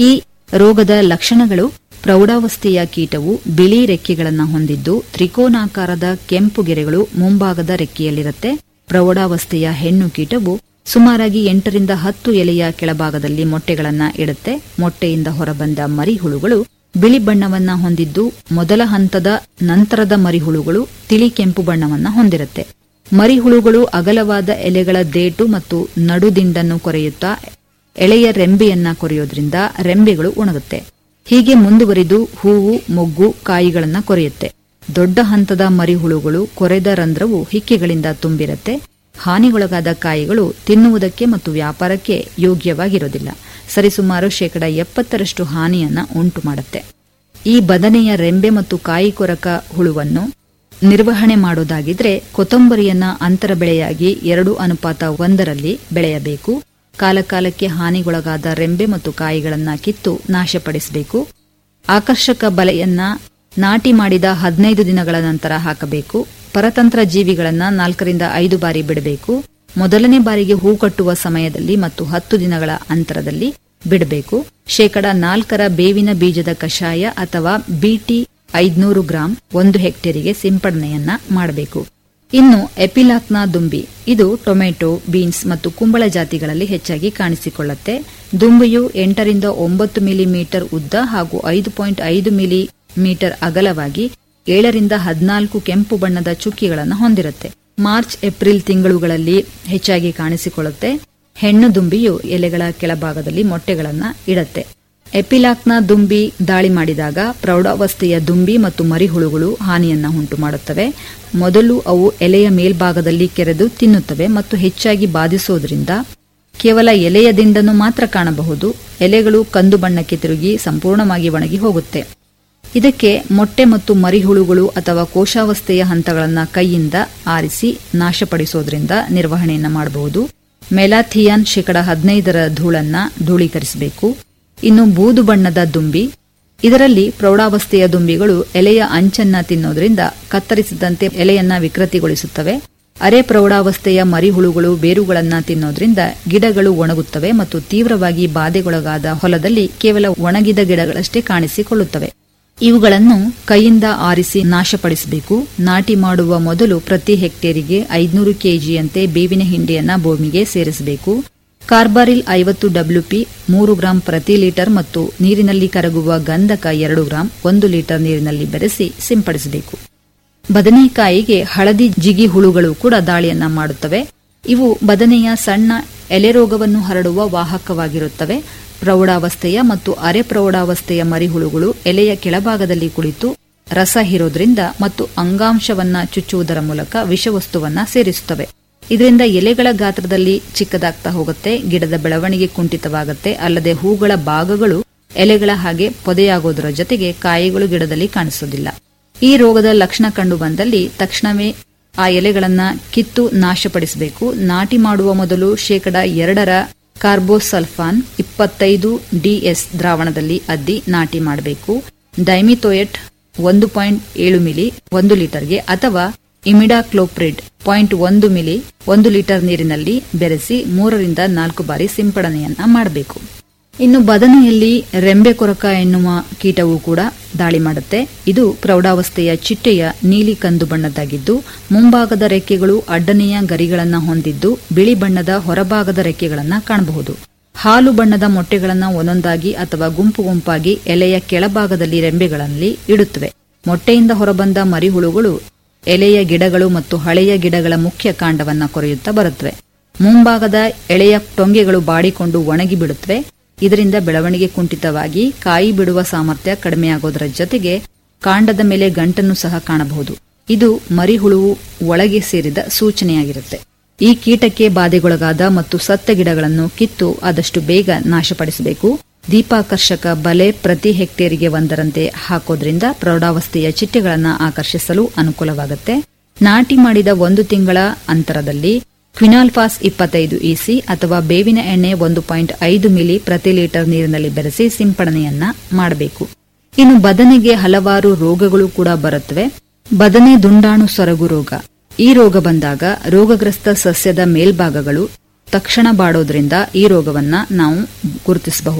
ರೋಗದ ಲಕ್ಷಣಗಳು ಪ್ರೌಢಾವಸ್ಥೆಯ ಕೀಟವು ಬಿಳಿ ರೆಕ್ಕೆಗಳನ್ನು ಹೊಂದಿದ್ದು ತ್ರಿಕೋನಾಕಾರದ ಕೆಂಪು ಗೆರೆಗಳು ಮುಂಭಾಗದ ರೆಕ್ಕೆಯಲ್ಲಿರುತ್ತೆ ಪ್ರೌಢಾವಸ್ಥೆಯ ಹೆಣ್ಣು ಕೀಟವು ಸುಮಾರಾಗಿ ಎಂಟರಿಂದ ಹತ್ತು ಎಲೆಯ ಕೆಳಭಾಗದಲ್ಲಿ ಮೊಟ್ಟೆಗಳನ್ನ ಇಡುತ್ತೆ ಮೊಟ್ಟೆಯಿಂದ ಹೊರಬಂದ ಮರಿಹುಳುಗಳು ಬಿಳಿ ಬಣ್ಣವನ್ನ ಹೊಂದಿದ್ದು ಮೊದಲ ಹಂತದ ನಂತರದ ಮರಿಹುಳುಗಳು ತಿಳಿ ಕೆಂಪು ಬಣ್ಣವನ್ನ ಹೊಂದಿರುತ್ತೆ ಮರಿಹುಳುಗಳು ಅಗಲವಾದ ಎಲೆಗಳ ದೇಟು ಮತ್ತು ನಡುದಿಂಡನ್ನು ಕೊರೆಯುತ್ತಾ ಎಳೆಯ ರೆಂಬೆಯನ್ನ ಕೊರೆಯೋದ್ರಿಂದ ರೆಂಬೆಗಳು ಒಣಗುತ್ತೆ ಹೀಗೆ ಮುಂದುವರಿದು ಹೂವು ಮೊಗ್ಗು ಕಾಯಿಗಳನ್ನ ಕೊರೆಯುತ್ತೆ ದೊಡ್ಡ ಹಂತದ ಮರಿಹುಳುಗಳು ಕೊರೆದ ರಂಧ್ರವು ಹಿಕ್ಕೆಗಳಿಂದ ತುಂಬಿರುತ್ತೆ ಹಾನಿಗೊಳಗಾದ ಕಾಯಿಗಳು ತಿನ್ನುವುದಕ್ಕೆ ಮತ್ತು ವ್ಯಾಪಾರಕ್ಕೆ ಯೋಗ್ಯವಾಗಿರೋದಿಲ್ಲ ಸರಿಸುಮಾರು ಶೇಕಡ ಎಪ್ಪತ್ತರಷ್ಟು ಹಾನಿಯನ್ನ ಉಂಟು ಮಾಡುತ್ತೆ ಈ ಬದನೆಯ ರೆಂಬೆ ಮತ್ತು ಕಾಯಿ ಕೊರಕ ಹುಳುವನ್ನು ನಿರ್ವಹಣೆ ಮಾಡೋದಾಗಿದ್ರೆ ಕೊತ್ತಂಬರಿಯನ್ನ ಅಂತರ ಬೆಳೆಯಾಗಿ ಎರಡು ಅನುಪಾತ ಒಂದರಲ್ಲಿ ಬೆಳೆಯಬೇಕು ಕಾಲಕಾಲಕ್ಕೆ ಹಾನಿಗೊಳಗಾದ ರೆಂಬೆ ಮತ್ತು ಕಾಯಿಗಳನ್ನ ಕಿತ್ತು ನಾಶಪಡಿಸಬೇಕು ಆಕರ್ಷಕ ಬಲೆಯನ್ನ ನಾಟಿ ಮಾಡಿದ ಹದಿನೈದು ದಿನಗಳ ನಂತರ ಹಾಕಬೇಕು ಪರತಂತ್ರ ಜೀವಿಗಳನ್ನ ನಾಲ್ಕರಿಂದ ಐದು ಬಾರಿ ಬಿಡಬೇಕು ಮೊದಲನೇ ಬಾರಿಗೆ ಹೂ ಕಟ್ಟುವ ಸಮಯದಲ್ಲಿ ಮತ್ತು ಹತ್ತು ದಿನಗಳ ಅಂತರದಲ್ಲಿ ಬಿಡಬೇಕು ಶೇಕಡ ನಾಲ್ಕರ ಬೇವಿನ ಬೀಜದ ಕಷಾಯ ಅಥವಾ ಬಿಟಿ ಐದ್ನೂರು ಗ್ರಾಂ ಒಂದು ಹೆಕ್ಟೇರಿಗೆ ಸಿಂಪಡಣೆಯನ್ನ ಮಾಡಬೇಕು ಇನ್ನು ಎಪಿಲಾಕ್ನ ದುಂಬಿ ಇದು ಟೊಮೆಟೊ ಬೀನ್ಸ್ ಮತ್ತು ಕುಂಬಳ ಜಾತಿಗಳಲ್ಲಿ ಹೆಚ್ಚಾಗಿ ಕಾಣಿಸಿಕೊಳ್ಳುತ್ತೆ ದುಂಬಿಯು ಎಂಟರಿಂದ ಒಂಬತ್ತು ಮಿಲಿಮೀಟರ್ ಉದ್ದ ಹಾಗೂ ಐದು ಪಾಯಿಂಟ್ ಐದು ಮಿಲಿಮೀಟರ್ ಅಗಲವಾಗಿ ಏಳರಿಂದ ಹದಿನಾಲ್ಕು ಕೆಂಪು ಬಣ್ಣದ ಚುಕ್ಕಿಗಳನ್ನು ಹೊಂದಿರುತ್ತೆ ಮಾರ್ಚ್ ಏಪ್ರಿಲ್ ತಿಂಗಳುಗಳಲ್ಲಿ ಹೆಚ್ಚಾಗಿ ಕಾಣಿಸಿಕೊಳ್ಳುತ್ತೆ ಹೆಣ್ಣು ದುಂಬಿಯು ಎಲೆಗಳ ಕೆಳಭಾಗದಲ್ಲಿ ಮೊಟ್ಟೆಗಳನ್ನ ಇಡತ್ತೆ ಎಪಿಲಾಕ್ನ ದುಂಬಿ ದಾಳಿ ಮಾಡಿದಾಗ ಪ್ರೌಢಾವಸ್ಥೆಯ ದುಂಬಿ ಮತ್ತು ಮರಿಹುಳುಗಳು ಹಾನಿಯನ್ನ ಉಂಟು ಮಾಡುತ್ತವೆ ಮೊದಲು ಅವು ಎಲೆಯ ಮೇಲ್ಭಾಗದಲ್ಲಿ ಕೆರೆದು ತಿನ್ನುತ್ತವೆ ಮತ್ತು ಹೆಚ್ಚಾಗಿ ಬಾಧಿಸುವುದರಿಂದ ಕೇವಲ ಎಲೆಯ ದಿಂಡನ್ನು ಮಾತ್ರ ಕಾಣಬಹುದು ಎಲೆಗಳು ಕಂದು ಬಣ್ಣಕ್ಕೆ ತಿರುಗಿ ಸಂಪೂರ್ಣವಾಗಿ ಒಣಗಿ ಹೋಗುತ್ತೆ ಇದಕ್ಕೆ ಮೊಟ್ಟೆ ಮತ್ತು ಮರಿಹುಳುಗಳು ಅಥವಾ ಕೋಶಾವಸ್ಥೆಯ ಹಂತಗಳನ್ನು ಕೈಯಿಂದ ಆರಿಸಿ ನಾಶಪಡಿಸೋದ್ರಿಂದ ನಿರ್ವಹಣೆಯನ್ನ ಮಾಡಬಹುದು ಮೆಲಾಥಿಯಾನ್ ಶೇಕಡ ಹದಿನೈದರ ಧೂಳನ್ನ ಧೂಳೀಕರಿಸಬೇಕು ಇನ್ನು ಬೂದು ಬಣ್ಣದ ದುಂಬಿ ಇದರಲ್ಲಿ ಪ್ರೌಢಾವಸ್ಥೆಯ ದುಂಬಿಗಳು ಎಲೆಯ ಅಂಚನ್ನ ತಿನ್ನೋದ್ರಿಂದ ಕತ್ತರಿಸಿದಂತೆ ಎಲೆಯನ್ನ ವಿಕೃತಿಗೊಳಿಸುತ್ತವೆ ಅರೆ ಪ್ರೌಢಾವಸ್ಥೆಯ ಮರಿಹುಳುಗಳು ಬೇರುಗಳನ್ನ ತಿನ್ನೋದ್ರಿಂದ ಗಿಡಗಳು ಒಣಗುತ್ತವೆ ಮತ್ತು ತೀವ್ರವಾಗಿ ಬಾಧೆಗೊಳಗಾದ ಹೊಲದಲ್ಲಿ ಕೇವಲ ಒಣಗಿದ ಗಿಡಗಳಷ್ಟೇ ಕಾಣಿಸಿಕೊಳ್ಳುತ್ತವೆ ಇವುಗಳನ್ನು ಕೈಯಿಂದ ಆರಿಸಿ ನಾಶಪಡಿಸಬೇಕು ನಾಟಿ ಮಾಡುವ ಮೊದಲು ಪ್ರತಿ ಹೆಕ್ಟೇರಿಗೆ ಐದುನೂರು ಕೆಜಿಯಂತೆ ಬೇವಿನ ಹಿಂಡಿಯನ್ನ ಭೂಮಿಗೆ ಸೇರಿಸಬೇಕು ಕಾರ್ಬಾರಿಲ್ ಐವತ್ತು ಡಬ್ಲ್ಯೂಪಿ ಮೂರು ಗ್ರಾಂ ಪ್ರತಿ ಲೀಟರ್ ಮತ್ತು ನೀರಿನಲ್ಲಿ ಕರಗುವ ಗಂಧಕ ಎರಡು ಗ್ರಾಂ ಒಂದು ಲೀಟರ್ ನೀರಿನಲ್ಲಿ ಬೆರೆಸಿ ಸಿಂಪಡಿಸಬೇಕು ಬದನೆಕಾಯಿಗೆ ಹಳದಿ ಜಿಗಿ ಹುಳುಗಳು ಕೂಡ ದಾಳಿಯನ್ನ ಮಾಡುತ್ತವೆ ಇವು ಬದನೆಯ ಸಣ್ಣ ಎಲೆರೋಗವನ್ನು ಹರಡುವ ವಾಹಕವಾಗಿರುತ್ತವೆ ಪ್ರೌಢಾವಸ್ಥೆಯ ಮತ್ತು ಅರೆ ಪ್ರೌಢಾವಸ್ಥೆಯ ಮರಿಹುಳುಗಳು ಎಲೆಯ ಕೆಳಭಾಗದಲ್ಲಿ ಕುಳಿತು ರಸ ಹೀರೋದ್ರಿಂದ ಮತ್ತು ಅಂಗಾಂಶವನ್ನ ಚುಚ್ಚುವುದರ ಮೂಲಕ ವಿಷವಸ್ತುವನ್ನ ಸೇರಿಸುತ್ತವೆ ಇದರಿಂದ ಎಲೆಗಳ ಗಾತ್ರದಲ್ಲಿ ಚಿಕ್ಕದಾಗ್ತಾ ಹೋಗುತ್ತೆ ಗಿಡದ ಬೆಳವಣಿಗೆ ಕುಂಠಿತವಾಗುತ್ತೆ ಅಲ್ಲದೆ ಹೂಗಳ ಭಾಗಗಳು ಎಲೆಗಳ ಹಾಗೆ ಪೊದೆಯಾಗೋದರ ಜೊತೆಗೆ ಕಾಯಿಗಳು ಗಿಡದಲ್ಲಿ ಕಾಣಿಸೋದಿಲ್ಲ ಈ ರೋಗದ ಲಕ್ಷಣ ಕಂಡು ಬಂದಲ್ಲಿ ತಕ್ಷಣವೇ ಆ ಎಲೆಗಳನ್ನ ಕಿತ್ತು ನಾಶಪಡಿಸಬೇಕು ನಾಟಿ ಮಾಡುವ ಮೊದಲು ಶೇಕಡ ಎರಡರ ಕಾರ್ಬೋಸಲ್ಫಾನ್ ಇಪ್ಪತ್ತೈದು ಡಿಎಸ್ ದ್ರಾವಣದಲ್ಲಿ ಅದ್ದಿ ನಾಟಿ ಮಾಡಬೇಕು ಡೈಮಿಥೋಯೆಟ್ ಒಂದು ಪಾಯಿಂಟ್ ಏಳು ಮಿಲಿ ಒಂದು ಲೀಟರ್ಗೆ ಅಥವಾ ಇಮಿಡಾಕ್ಲೋಪ್ರಿಡ್ ಪಾಯಿಂಟ್ ಒಂದು ಮಿಲಿ ಒಂದು ಲೀಟರ್ ನೀರಿನಲ್ಲಿ ಬೆರೆಸಿ ಮೂರರಿಂದ ನಾಲ್ಕು ಬಾರಿ ಸಿಂಪಡಣೆಯನ್ನ ಮಾಡಬೇಕು ಇನ್ನು ಬದನೆಯಲ್ಲಿ ರೆಂಬೆ ಕೊರಕ ಎನ್ನುವ ಕೀಟವು ಕೂಡ ದಾಳಿ ಮಾಡುತ್ತೆ ಇದು ಪ್ರೌಢಾವಸ್ಥೆಯ ಚಿಟ್ಟೆಯ ನೀಲಿ ಕಂದು ಬಣ್ಣದ್ದಾಗಿದ್ದು ಮುಂಭಾಗದ ರೆಕ್ಕೆಗಳು ಅಡ್ಡನೆಯ ಗರಿಗಳನ್ನ ಹೊಂದಿದ್ದು ಬಿಳಿ ಬಣ್ಣದ ಹೊರಭಾಗದ ರೆಕ್ಕೆಗಳನ್ನ ಕಾಣಬಹುದು ಹಾಲು ಬಣ್ಣದ ಮೊಟ್ಟೆಗಳನ್ನ ಒಂದೊಂದಾಗಿ ಅಥವಾ ಗುಂಪು ಗುಂಪಾಗಿ ಎಲೆಯ ಕೆಳಭಾಗದಲ್ಲಿ ರೆಂಬೆಗಳಲ್ಲಿ ಇಡುತ್ತವೆ ಮೊಟ್ಟೆಯಿಂದ ಹೊರಬಂದ ಮರಿಹುಳುಗಳು ಎಲೆಯ ಗಿಡಗಳು ಮತ್ತು ಹಳೆಯ ಗಿಡಗಳ ಮುಖ್ಯ ಕಾಂಡವನ್ನ ಕೊರೆಯುತ್ತಾ ಬರುತ್ತವೆ ಮುಂಭಾಗದ ಎಳೆಯ ಟೊಂಗೆಗಳು ಬಾಡಿಕೊಂಡು ಒಣಗಿ ಬಿಡುತ್ತವೆ ಇದರಿಂದ ಬೆಳವಣಿಗೆ ಕುಂಠಿತವಾಗಿ ಕಾಯಿ ಬಿಡುವ ಸಾಮರ್ಥ್ಯ ಕಡಿಮೆಯಾಗೋದರ ಜೊತೆಗೆ ಕಾಂಡದ ಮೇಲೆ ಗಂಟನ್ನು ಸಹ ಕಾಣಬಹುದು ಇದು ಮರಿಹುಳುವು ಒಳಗೆ ಸೇರಿದ ಸೂಚನೆಯಾಗಿರುತ್ತೆ ಈ ಕೀಟಕ್ಕೆ ಬಾಧೆಗೊಳಗಾದ ಮತ್ತು ಸತ್ತ ಗಿಡಗಳನ್ನು ಕಿತ್ತು ಆದಷ್ಟು ಬೇಗ ನಾಶಪಡಿಸಬೇಕು ದೀಪಾಕರ್ಷಕ ಬಲೆ ಪ್ರತಿ ಹೆಕ್ಟೇರಿಗೆ ಒಂದರಂತೆ ಹಾಕೋದ್ರಿಂದ ಪ್ರೌಢಾವಸ್ಥೆಯ ಚಿಟ್ಟೆಗಳನ್ನು ಆಕರ್ಷಿಸಲು ಅನುಕೂಲವಾಗುತ್ತೆ ನಾಟಿ ಮಾಡಿದ ಒಂದು ತಿಂಗಳ ಅಂತರದಲ್ಲಿ ಕ್ವಿನಾಲ್ಫಾಸ್ ಇಪ್ಪತ್ತೈದು ಇಸಿ ಅಥವಾ ಬೇವಿನ ಎಣ್ಣೆ ಒಂದು ಪಾಯಿಂಟ್ ಐದು ಮಿಲಿ ಪ್ರತಿ ಲೀಟರ್ ನೀರಿನಲ್ಲಿ ಬೆರೆಸಿ ಸಿಂಪಡಣೆಯನ್ನ ಮಾಡಬೇಕು ಇನ್ನು ಬದನೆಗೆ ಹಲವಾರು ರೋಗಗಳು ಕೂಡ ಬರುತ್ತವೆ ಬದನೆ ದುಂಡಾಣು ಸೊರಗು ರೋಗ ಈ ರೋಗ ಬಂದಾಗ ರೋಗಗ್ರಸ್ತ ಸಸ್ಯದ ಮೇಲ್ಭಾಗಗಳು ತಕ್ಷಣ ಬಾಡೋದ್ರಿಂದ ಈ ರೋಗವನ್ನ ನಾವು ಗುರುತಿಸಬಹುದು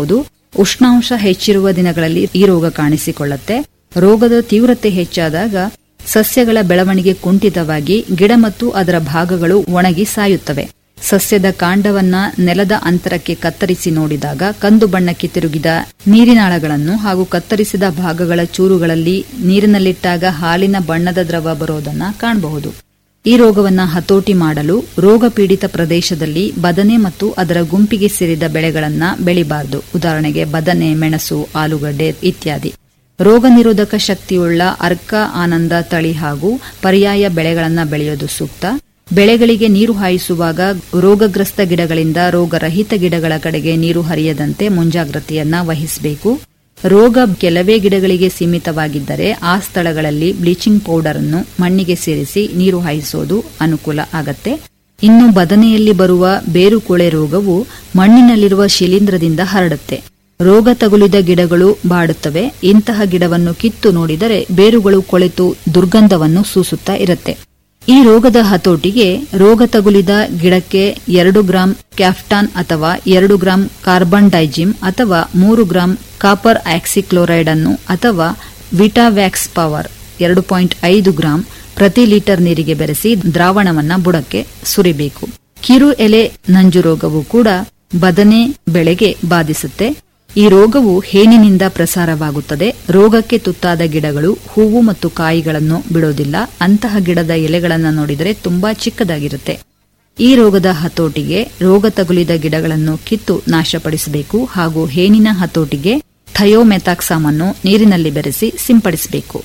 ಉಷ್ಣಾಂಶ ಹೆಚ್ಚಿರುವ ದಿನಗಳಲ್ಲಿ ಈ ರೋಗ ಕಾಣಿಸಿಕೊಳ್ಳುತ್ತೆ ರೋಗದ ತೀವ್ರತೆ ಹೆಚ್ಚಾದಾಗ ಸಸ್ಯಗಳ ಬೆಳವಣಿಗೆ ಕುಂಠಿತವಾಗಿ ಗಿಡ ಮತ್ತು ಅದರ ಭಾಗಗಳು ಒಣಗಿ ಸಾಯುತ್ತವೆ ಸಸ್ಯದ ಕಾಂಡವನ್ನ ನೆಲದ ಅಂತರಕ್ಕೆ ಕತ್ತರಿಸಿ ನೋಡಿದಾಗ ಕಂದು ಬಣ್ಣಕ್ಕೆ ತಿರುಗಿದ ನೀರಿನಾಳಗಳನ್ನು ಹಾಗೂ ಕತ್ತರಿಸಿದ ಭಾಗಗಳ ಚೂರುಗಳಲ್ಲಿ ನೀರಿನಲ್ಲಿಟ್ಟಾಗ ಹಾಲಿನ ಬಣ್ಣದ ದ್ರವ ಬರೋದನ್ನ ಕಾಣಬಹುದು ಈ ರೋಗವನ್ನ ಹತೋಟಿ ಮಾಡಲು ರೋಗ ಪೀಡಿತ ಪ್ರದೇಶದಲ್ಲಿ ಬದನೆ ಮತ್ತು ಅದರ ಗುಂಪಿಗೆ ಸೇರಿದ ಬೆಳೆಗಳನ್ನ ಬೆಳಿಬಾರದು ಉದಾಹರಣೆಗೆ ಬದನೆ ಮೆಣಸು ಆಲೂಗಡ್ಡೆ ಇತ್ಯಾದಿ ರೋಗ ನಿರೋಧಕ ಶಕ್ತಿಯುಳ್ಳ ಅರ್ಕ ಆನಂದ ತಳಿ ಹಾಗೂ ಪರ್ಯಾಯ ಬೆಳೆಗಳನ್ನ ಬೆಳೆಯೋದು ಸೂಕ್ತ ಬೆಳೆಗಳಿಗೆ ನೀರು ಹಾಯಿಸುವಾಗ ರೋಗಗ್ರಸ್ತ ಗಿಡಗಳಿಂದ ರೋಗರಹಿತ ಗಿಡಗಳ ಕಡೆಗೆ ನೀರು ಹರಿಯದಂತೆ ಮುಂಜಾಗ್ರತೆಯನ್ನ ವಹಿಸಬೇಕು ರೋಗ ಕೆಲವೇ ಗಿಡಗಳಿಗೆ ಸೀಮಿತವಾಗಿದ್ದರೆ ಆ ಸ್ಥಳಗಳಲ್ಲಿ ಬ್ಲೀಚಿಂಗ್ ಪೌಡರ್ ಅನ್ನು ಮಣ್ಣಿಗೆ ಸೇರಿಸಿ ನೀರು ಹಾಯಿಸೋದು ಅನುಕೂಲ ಆಗತ್ತೆ ಇನ್ನು ಬದನೆಯಲ್ಲಿ ಬರುವ ಬೇರುಕೊಳೆ ರೋಗವು ಮಣ್ಣಿನಲ್ಲಿರುವ ಶಿಲೀಂಧ್ರದಿಂದ ಹರಡುತ್ತೆ ರೋಗ ತಗುಲಿದ ಗಿಡಗಳು ಬಾಡುತ್ತವೆ ಇಂತಹ ಗಿಡವನ್ನು ಕಿತ್ತು ನೋಡಿದರೆ ಬೇರುಗಳು ಕೊಳೆತು ದುರ್ಗಂಧವನ್ನು ಸೂಸುತ್ತಾ ಇರುತ್ತೆ ಈ ರೋಗದ ಹತೋಟಿಗೆ ರೋಗ ತಗುಲಿದ ಗಿಡಕ್ಕೆ ಎರಡು ಗ್ರಾಂ ಕ್ಯಾಫ್ಟಾನ್ ಅಥವಾ ಎರಡು ಗ್ರಾಂ ಕಾರ್ಬನ್ ಡೈಜಿಮ್ ಅಥವಾ ಮೂರು ಗ್ರಾಂ ಕಾಪರ್ ಆಕ್ಸಿಕ್ಲೋರೈಡ್ ಅನ್ನು ಅಥವಾ ವಿಟಾವ್ಯಾಕ್ಸ್ ಪವರ್ ಎರಡು ಪಾಯಿಂಟ್ ಐದು ಗ್ರಾಂ ಪ್ರತಿ ಲೀಟರ್ ನೀರಿಗೆ ಬೆರೆಸಿ ದ್ರಾವಣವನ್ನ ಬುಡಕ್ಕೆ ಸುರಿಬೇಕು ಕಿರು ಎಲೆ ನಂಜು ರೋಗವು ಕೂಡ ಬದನೆ ಬೆಳೆಗೆ ಬಾಧಿಸುತ್ತೆ ಈ ರೋಗವು ಹೇನಿನಿಂದ ಪ್ರಸಾರವಾಗುತ್ತದೆ ರೋಗಕ್ಕೆ ತುತ್ತಾದ ಗಿಡಗಳು ಹೂವು ಮತ್ತು ಕಾಯಿಗಳನ್ನು ಬಿಡೋದಿಲ್ಲ ಅಂತಹ ಗಿಡದ ಎಲೆಗಳನ್ನು ನೋಡಿದರೆ ತುಂಬಾ ಚಿಕ್ಕದಾಗಿರುತ್ತೆ ಈ ರೋಗದ ಹತೋಟಿಗೆ ರೋಗ ತಗುಲಿದ ಗಿಡಗಳನ್ನು ಕಿತ್ತು ನಾಶಪಡಿಸಬೇಕು ಹಾಗೂ ಹೇನಿನ ಹತೋಟಿಗೆ ಥಯೋಮೆಥಾಕ್ಸಾಮ್ ಅನ್ನು ನೀರಿನಲ್ಲಿ ಬೆರೆಸಿ ಸಿಂಪಡಿಸಬೇಕು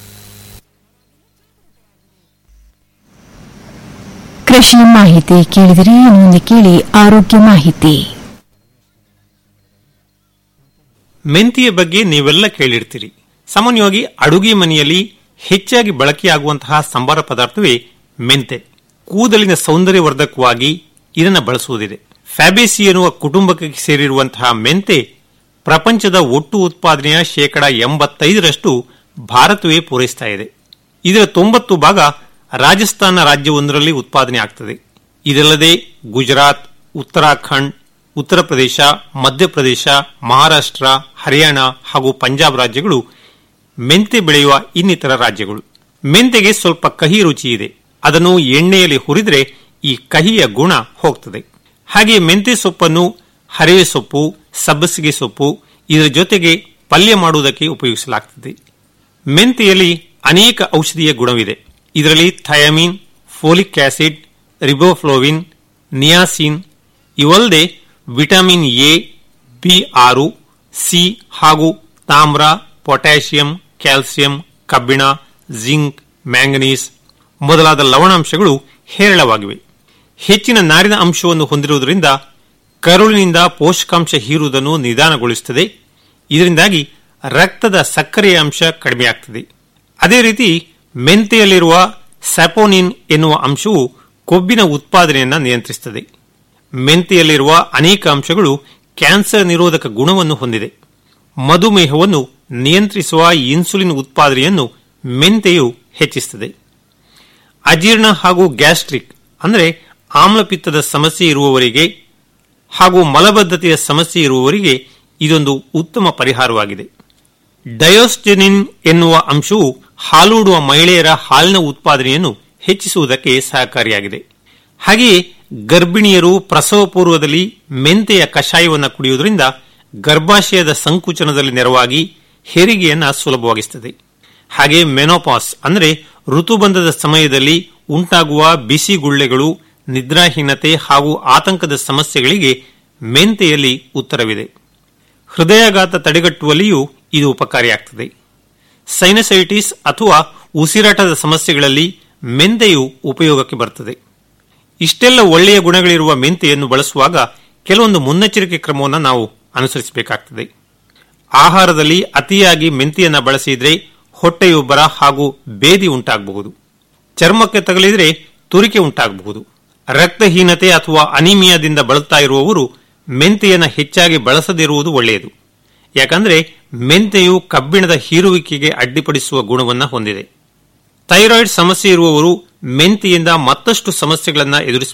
ಕೃಷಿ ಮಾಹಿತಿ ಕೇಳಿದರೆ ಮುಂದೆ ಕೇಳಿ ಆರೋಗ್ಯ ಮಾಹಿತಿ ಮೆಂತಿಯ ಬಗ್ಗೆ ನೀವೆಲ್ಲ ಕೇಳಿರ್ತೀರಿ ಸಾಮಾನ್ಯವಾಗಿ ಅಡುಗೆ ಮನೆಯಲ್ಲಿ ಹೆಚ್ಚಾಗಿ ಬಳಕೆಯಾಗುವಂತಹ ಸಂಬಾರ ಪದಾರ್ಥವೇ ಮೆಂತೆ ಕೂದಲಿನ ಸೌಂದರ್ಯವರ್ಧಕವಾಗಿ ಇದನ್ನು ಬಳಸುವುದಿದೆ ಫ್ಯಾಬೇಸಿ ಎನ್ನುವ ಕುಟುಂಬಕ್ಕೆ ಸೇರಿರುವಂತಹ ಮೆಂತೆ ಪ್ರಪಂಚದ ಒಟ್ಟು ಉತ್ಪಾದನೆಯ ಶೇಕಡ ಎಂಬತ್ತೈದರಷ್ಟು ಭಾರತವೇ ಪೂರೈಸ್ತಾ ಇದೆ ಇದರ ತೊಂಬತ್ತು ಭಾಗ ರಾಜಸ್ಥಾನ ರಾಜ್ಯವೊಂದರಲ್ಲಿ ಉತ್ಪಾದನೆ ಆಗ್ತದೆ ಇದಲ್ಲದೆ ಗುಜರಾತ್ ಉತ್ತರಾಖಂಡ್ ಉತ್ತರ ಪ್ರದೇಶ ಮಧ್ಯಪ್ರದೇಶ ಮಹಾರಾಷ್ಟ್ರ ಹರಿಯಾಣ ಹಾಗೂ ಪಂಜಾಬ್ ರಾಜ್ಯಗಳು ಮೆಂತೆ ಬೆಳೆಯುವ ಇನ್ನಿತರ ರಾಜ್ಯಗಳು ಮೆಂತೆಗೆ ಸ್ವಲ್ಪ ಕಹಿ ರುಚಿ ಇದೆ ಅದನ್ನು ಎಣ್ಣೆಯಲ್ಲಿ ಹುರಿದ್ರೆ ಈ ಕಹಿಯ ಗುಣ ಹೋಗ್ತದೆ ಹಾಗೆ ಮೆಂತೆ ಸೊಪ್ಪನ್ನು ಹರಿವೆ ಸೊಪ್ಪು ಸಬ್ಬಸಿಗೆ ಸೊಪ್ಪು ಇದರ ಜೊತೆಗೆ ಪಲ್ಯ ಮಾಡುವುದಕ್ಕೆ ಉಪಯೋಗಿಸಲಾಗುತ್ತದೆ ಮೆಂತೆಯಲ್ಲಿ ಅನೇಕ ಔಷಧೀಯ ಗುಣವಿದೆ ಇದರಲ್ಲಿ thiamine folic acid riboflavin niacin ಇವಲ್ಲದೆ ವಿಟಮಿನ್ ಎ ಬಿ ಆರು ಸಿ ಹಾಗೂ ತಾಮ್ರ ಪೊಟ್ಯಾಷಿಯಂ ಕ್ಯಾಲ್ಸಿಯಂ ಕಬ್ಬಿಣ ಜಿಂಕ್ ಮ್ಯಾಂಗನೀಸ್ ಮೊದಲಾದ ಲವಣಾಂಶಗಳು ಹೇರಳವಾಗಿವೆ ಹೆಚ್ಚಿನ ನಾರಿನ ಅಂಶವನ್ನು ಹೊಂದಿರುವುದರಿಂದ ಕರುಳಿನಿಂದ ಪೋಷಕಾಂಶ ಹೀರುವುದನ್ನು ನಿಧಾನಗೊಳಿಸುತ್ತದೆ ಇದರಿಂದಾಗಿ ರಕ್ತದ ಸಕ್ಕರೆಯ ಅಂಶ ಕಡಿಮೆಯಾಗ್ತದೆ ಅದೇ ರೀತಿ ಮೆಂತೆಯಲ್ಲಿರುವ ಸ್ಯಾಪೋನಿನ್ ಎನ್ನುವ ಅಂಶವು ಕೊಬ್ಬಿನ ಉತ್ಪಾದನೆಯನ್ನು ನಿಯಂತ್ರಿಸುತ್ತದೆ ಮೆಂತೆಯಲ್ಲಿರುವ ಅನೇಕ ಅಂಶಗಳು ಕ್ಯಾನ್ಸರ್ ನಿರೋಧಕ ಗುಣವನ್ನು ಹೊಂದಿದೆ ಮಧುಮೇಹವನ್ನು ನಿಯಂತ್ರಿಸುವ ಇನ್ಸುಲಿನ್ ಉತ್ಪಾದನೆಯನ್ನು ಮೆಂತೆಯು ಹೆಚ್ಚಿಸುತ್ತದೆ ಅಜೀರ್ಣ ಹಾಗೂ ಗ್ಯಾಸ್ಟ್ರಿಕ್ ಅಂದರೆ ಆಮ್ಲಪಿತ್ತದ ಸಮಸ್ಯೆ ಇರುವವರಿಗೆ ಹಾಗೂ ಮಲಬದ್ಧತೆಯ ಸಮಸ್ಯೆ ಇರುವವರಿಗೆ ಇದೊಂದು ಉತ್ತಮ ಪರಿಹಾರವಾಗಿದೆ ಡಯೋಸ್ಟೆನಿನ್ ಎನ್ನುವ ಅಂಶವು ಹಾಲೂಡುವ ಮಹಿಳೆಯರ ಹಾಲಿನ ಉತ್ಪಾದನೆಯನ್ನು ಹೆಚ್ಚಿಸುವುದಕ್ಕೆ ಸಹಕಾರಿಯಾಗಿದೆ ಹಾಗೆಯೇ ಗರ್ಭಿಣಿಯರು ಪ್ರಸವ ಪೂರ್ವದಲ್ಲಿ ಮೆಂತೆಯ ಕಷಾಯವನ್ನು ಕುಡಿಯುವುದರಿಂದ ಗರ್ಭಾಶಯದ ಸಂಕುಚನದಲ್ಲಿ ನೆರವಾಗಿ ಹೆರಿಗೆಯನ್ನು ಸುಲಭವಾಗಿಸುತ್ತದೆ ಹಾಗೆ ಮೆನೋಪಾಸ್ ಅಂದರೆ ಋತುಬಂಧದ ಸಮಯದಲ್ಲಿ ಉಂಟಾಗುವ ಬಿಸಿ ಗುಳ್ಳೆಗಳು ನಿದ್ರಾಹೀನತೆ ಹಾಗೂ ಆತಂಕದ ಸಮಸ್ಯೆಗಳಿಗೆ ಮೆಂತೆಯಲ್ಲಿ ಉತ್ತರವಿದೆ ಹೃದಯಾಘಾತ ತಡೆಗಟ್ಟುವಲ್ಲಿಯೂ ಇದು ಉಪಕಾರಿಯಾಗ್ತದೆ ಸೈನಸೈಟಿಸ್ ಅಥವಾ ಉಸಿರಾಟದ ಸಮಸ್ಯೆಗಳಲ್ಲಿ ಮೆಂತೆಯು ಉಪಯೋಗಕ್ಕೆ ಬರುತ್ತದೆ ಇಷ್ಟೆಲ್ಲ ಒಳ್ಳೆಯ ಗುಣಗಳಿರುವ ಮೆಂತೆಯನ್ನು ಬಳಸುವಾಗ ಕೆಲವೊಂದು ಮುನ್ನೆಚ್ಚರಿಕೆ ಕ್ರಮವನ್ನು ನಾವು ಅನುಸರಿಸಬೇಕಾಗ್ತದೆ ಆಹಾರದಲ್ಲಿ ಅತಿಯಾಗಿ ಮೆಂತೆಯನ್ನು ಬಳಸಿದ್ರೆ ಹೊಟ್ಟೆಯುಬ್ಬರ ಹಾಗೂ ಬೇದಿ ಉಂಟಾಗಬಹುದು ಚರ್ಮಕ್ಕೆ ತಗಲಿದ್ರೆ ತುರಿಕೆ ಉಂಟಾಗಬಹುದು ರಕ್ತಹೀನತೆ ಅಥವಾ ಅನಿಮಿಯಾದಿಂದ ಬಳಲ್ತಾ ಇರುವವರು ಮೆಂತೆಯನ್ನು ಹೆಚ್ಚಾಗಿ ಬಳಸದಿರುವುದು ಒಳ್ಳೆಯದು ಯಾಕಂದ್ರೆ ಮೆಂತೆಯು ಕಬ್ಬಿಣದ ಹೀರುವಿಕೆಗೆ ಅಡ್ಡಿಪಡಿಸುವ ಗುಣವನ್ನು ಹೊಂದಿದೆ ಥೈರಾಯ್ಡ್ ಸಮಸ್ಯೆ ಇರುವವರು ಮೆಂತೆಯಿಂದ ಮತ್ತಷ್ಟು ಸಮಸ್ಯೆಗಳನ್ನು ಎದುರಿಸ